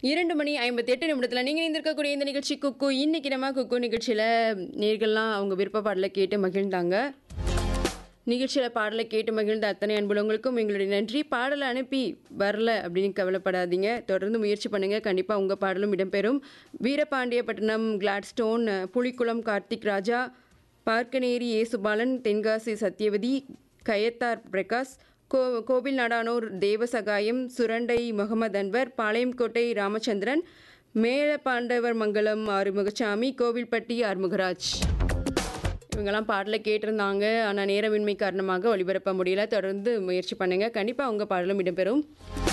இரண்டு மணி ஐம்பத்தி எட்டு நிமிடத்தில் நீங்கள் இருந்திருக்கக்கூடிய இந்த நிகழ்ச்சி குக்கு இன்னைக்கு நம்ம குக்கு நிகழ்ச்சியில் நேர்கள்லாம் அவங்க விருப்ப பாடலை கேட்டு மகிழ்ந்தாங்க நிகழ்ச்சியில் பாடலை கேட்டு மகிழ்ந்த அத்தனை அன்புள்ளவங்களுக்கும் எங்களுடைய நன்றி பாடலை அனுப்பி வரல அப்படின்னு கவலைப்படாதீங்க தொடர்ந்து முயற்சி பண்ணுங்கள் கண்டிப்பாக உங்கள் பாடலும் இடம்பெறும் வீரபாண்டியப்பட்டினம் கிளாட்ஸ்டோன் புலிக்குளம் கார்த்திக் ராஜா பார்க்கநேரி ஏசுபாலன் தென்காசி சத்யவதி கயத்தார் பிரகாஷ் கோ கோவில் நாடானூர் தேவசகாயம் சுரண்டை முகமது அன்வர் பாளையங்கோட்டை ராமச்சந்திரன் மேலபாண்டவர் மங்கலம் ஆறுமுகசாமி கோவில்பட்டி ஆறுமுகராஜ் இவங்கெல்லாம் பாடலை கேட்டிருந்தாங்க ஆனால் நேரமின்மை காரணமாக ஒளிபரப்ப முடியல தொடர்ந்து முயற்சி பண்ணுங்கள் கண்டிப்பாக உங்கள் பாடலும் இடம்பெறும்